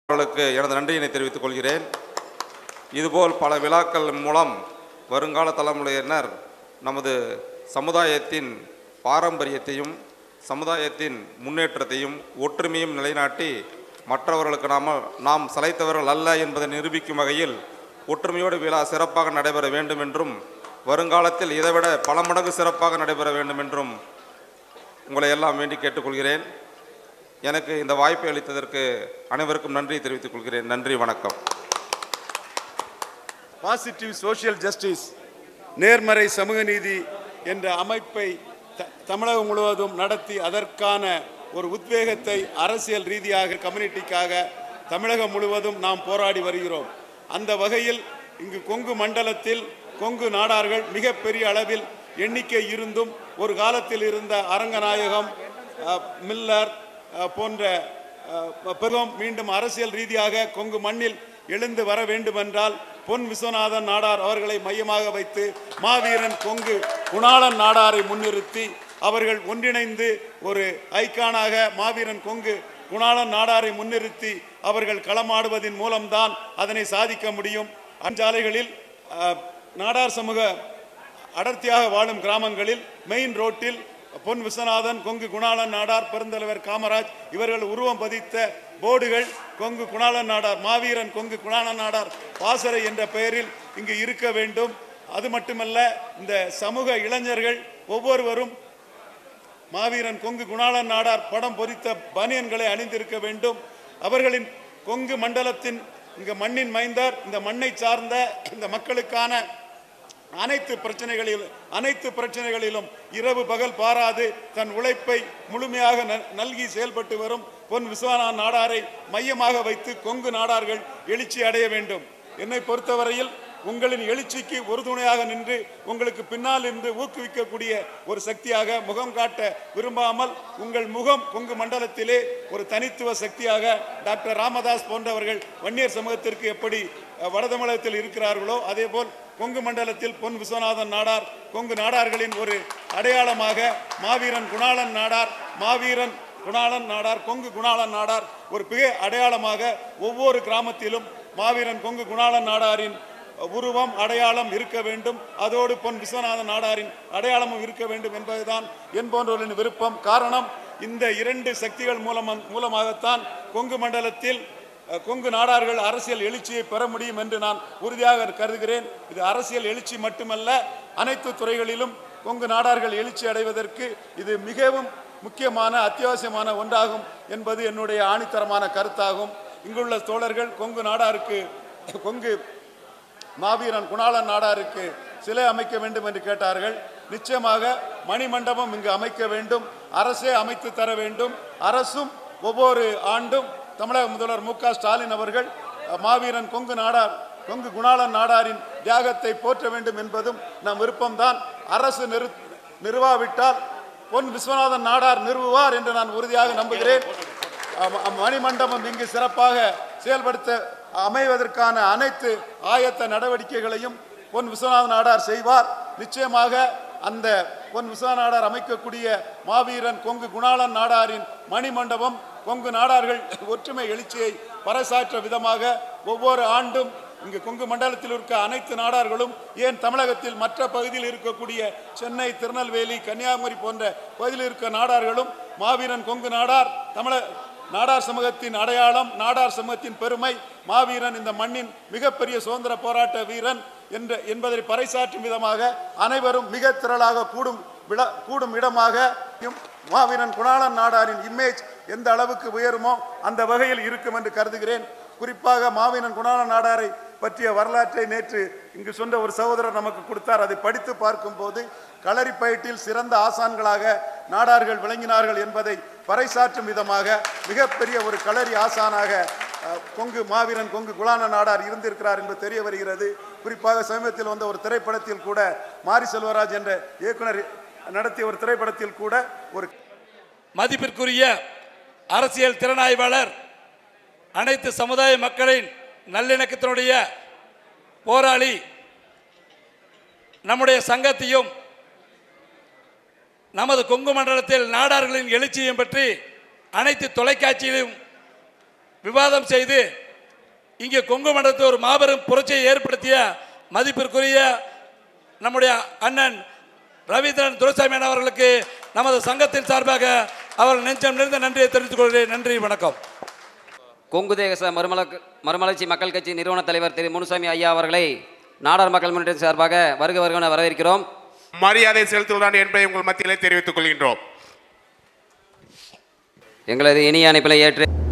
அவர்களுக்கு எனது நன்றியினை தெரிவித்துக் கொள்கிறேன் இதுபோல் பல விழாக்கள் மூலம் வருங்கால தலைமுறையினர் நமது சமுதாயத்தின் பாரம்பரியத்தையும் சமுதாயத்தின் முன்னேற்றத்தையும் ஒற்றுமையும் நிலைநாட்டி மற்றவர்களுக்கு நாம நாம் சளைத்தவர்கள் அல்ல என்பதை நிரூபிக்கும் வகையில் ஒற்றுமையோடு விழா சிறப்பாக நடைபெற வேண்டும் என்றும் வருங்காலத்தில் இதைவிட பல மடங்கு சிறப்பாக நடைபெற வேண்டும் என்றும் உங்களை எல்லாம் வேண்டி கேட்டுக்கொள்கிறேன் எனக்கு இந்த வாய்ப்பை அளித்ததற்கு அனைவருக்கும் நன்றி தெரிவித்துக் கொள்கிறேன் நன்றி வணக்கம் பாசிட்டிவ் சோஷியல் ஜஸ்டிஸ் நேர்மறை சமூக நீதி என்ற அமைப்பை த- தமிழகம் முழுவதும் நடத்தி அதற்கான ஒரு உத்வேகத்தை அரசியல் ரீதியாக கம்யூனிட்டிக்காக தமிழகம் முழுவதும் நாம் போராடி வருகிறோம் அந்த வகையில் இங்கு கொங்கு மண்டலத்தில் கொங்கு நாடார்கள் மிகப்பெரிய அளவில் எண்ணிக்கை இருந்தும் ஒரு காலத்தில் இருந்த அரங்கநாயகம் அஹ், மில்லர் அஹ், போன்ற அஹ், பெரும் மீண்டும் அரசியல் ரீதியாக கொங்கு மண்ணில் எழுந்து வர வேண்டுமென்றால் பொன் விஸ்வநாதன் நாடார் அவர்களை மையமாக வைத்து மாவீரன் கொங்கு குணாளன் நாடாரை முன்னிறுத்தி அவர்கள் ஒன்றிணைந்து ஒரு ஐக்கானாக மாவீரன் கொங்கு குணாளன் நாடாரை முன்னிறுத்தி அவர்கள் களமாடுவதன் மூலம்தான் அதனை சாதிக்க முடியும் அஞ்சாலைகளில் அஹ், நாடார் சமூக அடர்த்தியாக வாழும் கிராமங்களில் மெயின் ரோட்டில் பொன் விஸ்வநாதன் கொங்கு குணாளன் நாடார் பெருந்தலைவர் காமராஜ் இவர்கள் உருவம் பதித்த போர்டுகள் கொங்கு குணாளன் நாடார் மாவீரன் கொங்கு குணாளன் நாடார் பாசறை என்ற பெயரில் இங்கு இருக்க வேண்டும் அது மட்டுமல்ல இந்த சமூக இளைஞர்கள் ஒவ்வொருவரும் மாவீரன் கொங்கு குணாளன் நாடார் படம் பொறித்த பனியன்களை அணிந்திருக்க வேண்டும் அவர்களின் கொங்கு மண்டலத்தின் இங்க மண்ணின் மைந்தார் இந்த மண்ணை சார்ந்த இந்த மக்களுக்கான அனைத்து பிரச்சனைகளிலும் அனைத்து பிரச்சனைகளிலும் இரவு பகல் பாராது தன் உழைப்பை முழுமையாக ந- நல்கி செயல்பட்டு வரும் பொன் விஸ்வநாத் நாடாரை மையமாக வைத்து கொங்கு நாடார்கள் எழுச்சி அடைய வேண்டும் என்னை பொறுத்தவரையில் உங்களின் எழுச்சிக்கு உறுதுணையாக நின்று உங்களுக்கு பின்னால் இருந்து ஊக்குவிக்கக்கூடிய ஒரு சக்தியாக முகம் காட்ட விரும்பாமல் உங்கள் முகம் கொங்கு மண்டலத்திலே ஒரு தனித்துவ சக்தியாக டாக்டர் ராமதாஸ் போன்றவர்கள் வன்னியர் சமூகத்திற்கு எப்படி அஹ், வடதமிழகத்தில் இருக்கிறார்களோ அதேபோல் கொங்கு மண்டலத்தில் பொன் விஸ்வநாதன் நாடார் கொங்கு நாடார்களின் ஒரு அடையாளமாக மாவீரன் குணாளன் நாடார் மாவீரன் குணாளன் நாடார் கொங்கு குணாளன் நாடார் ஒரு மிக அடையாளமாக ஒவ்வொரு கிராமத்திலும் மாவீரன் கொங்கு குணாளன் நாடாரின் உருவம் அடையாளம் இருக்க வேண்டும் அதோடு பொன் விஸ்வநாதன் நாடாரின் அடையாளமும் இருக்க வேண்டும் என்பதுதான் என் போன்றவர்களின் விருப்பம் காரணம் இந்த இரண்டு சக்திகள் மூலம் மூலமாகத்தான் கொங்கு மண்டலத்தில் அஹ், கொங்கு நாடார்கள் அரசியல் எழுச்சியை பெற முடியும் என்று நான் உறுதியாக கருதுகிறேன் இது அரசியல் எழுச்சி மட்டுமல்ல அனைத்து துறைகளிலும் கொங்கு நாடார்கள் எழுச்சி அடைவதற்கு இது மிகவும் முக்கியமான அத்தியாவசியமான ஒன்றாகும் என்பது என்னுடைய ஆணித்தரமான கருத்தாகும் இங்குள்ள தோழர்கள் கொங்கு நாடாருக்கு கொங்கு மாவீரன் குணாளன் நாடாருக்கு சிலை அமைக்க வேண்டும் என்று கேட்டார்கள் நிச்சயமாக மணிமண்டபம் இங்கு அமைக்க வேண்டும் அரசே அமைத்து தர வேண்டும் அரசும் ஒவ்வொரு ஆண்டும் தமிழக முதல்வர் மு க ஸ்டாலின் அவர்கள் அஹ், மாவீரன் கொங்கு நாடார் கொங்கு குணாளன் நாடாரின் தியாகத்தை போற்ற வேண்டும் என்பதும் நம் விருப்பம்தான் அரசு நிறு நிறுவாவிட்டால் பொன் விஸ்வநாதன் நாடார் நிறுவுவார் என்று நான் உறுதியாக நம்புகிறேன் அம- அம் மணிமண்டபம் இங்கு சிறப்பாக செயல்படுத்த அமைவதற்கான அனைத்து ஆயத்த நடவடிக்கைகளையும் பொன் விஸ்வநாத நாடார் செய்வார் நிச்சயமாக அந்த பொன் விஸ்வநாத நாடார் அமைக்கக்கூடிய மாவீரன் கொங்கு குணாளன் நாடாரின் மணிமண்டபம் கொங்கு நாடார்கள் ஒற்றுமை எழுச்சியை பறைசாற்ற விதமாக ஒவ்வொரு ஆண்டும் இங்கு கொங்கு மண்டலத்தில் இருக்க அனைத்து நாடார்களும் ஏன் தமிழகத்தில் மற்ற பகுதியில் இருக்கக்கூடிய சென்னை திருநெல்வேலி கன்னியாகுமரி போன்ற பகுதியில் இருக்க நாடார்களும் மாவீரன் கொங்கு நாடார் தமிழ நாடார் சமூகத்தின் அடையாளம் நாடார் சமூகத்தின் பெருமை மாவீரன் இந்த மண்ணின் மிகப்பெரிய சுதந்திர போராட்ட வீரன் என்ற என்பதை பறைசாற்றும் விதமாக அனைவரும் மிக திரளாக கூடும் விழா கூடும் இடமாக மாவீரன் குணாளன் நாடாரின் இமேஜ் எந்த அளவுக்கு உயருமோ அந்த வகையில் இருக்கும் என்று கருதுகிறேன் குறிப்பாக மாவீரன் குணாளன் நாடாரை பற்றிய வரலாற்றை நேற்று இங்கு சொன்ன ஒரு சகோதரர் நமக்கு கொடுத்தார் அதை படித்து பார்க்கும்போது களரிப்பயிற்றில் சிறந்த ஆசான்களாக நாடார்கள் விளங்கினார்கள் என்பதை பறைசாற்றும் விதமாக மிகப்பெரிய ஒரு களரி ஆசானாக அஹ், கொங்கு மாவீரன் கொங்கு குலான நாடார் இருந்திருக்கிறார் என்பது தெரிய வருகிறது குறிப்பாக சமீபத்தில் வந்த ஒரு திரைப்படத்தில் கூட மாரி செல்வராஜ் என்ற இயக்குனர் நடத்திய ஒரு திரைப்படத்தில் கூட ஒரு மதிப்பிற்குரிய அரசியல் திறனாய்வாளர் அனைத்து சமுதாய மக்களின் நல்லிணக்கத்தினுடைய போராளி நம்முடைய சங்கத்தையும் நமது கொங்கு மண்டலத்தில் நாடார்களின் எழுச்சியையும் பற்றி அனைத்து தொலைக்காட்சியிலும் விவாதம் செய்து இங்கே கொங்கு மண்டலத்தில் ஒரு மாபெரும் புரட்சியை ஏற்படுத்திய மதிப்பிற்குரிய நம்முடைய அண்ணன் ரவீந்திரன் துரைசாமி அண்ணா அவர்களுக்கு நமது சங்கத்தின் சார்பாக அவர் நெஞ்சம் நிறைந்த நன்றியை தெரிவித்துக் கொள்கிறேன் நன்றி வணக்கம் கொங்கு தேச மறுமல மறுமலர்ச்சி மக்கள் கட்சி நிறுவன தலைவர் திரு முனுசாமி ஐயா அவர்களை நாடார் மக்கள் முன்னேற்ற சார்பாக வருக வருக என வரவேற்கிறோம் மரியாதை செலுத்துவதான் என்பதை உங்கள் மத்தியிலே தெரிவித்துக் கொள்கின்றோம் எங்களது இனிய அணைப்பில் ஏற்று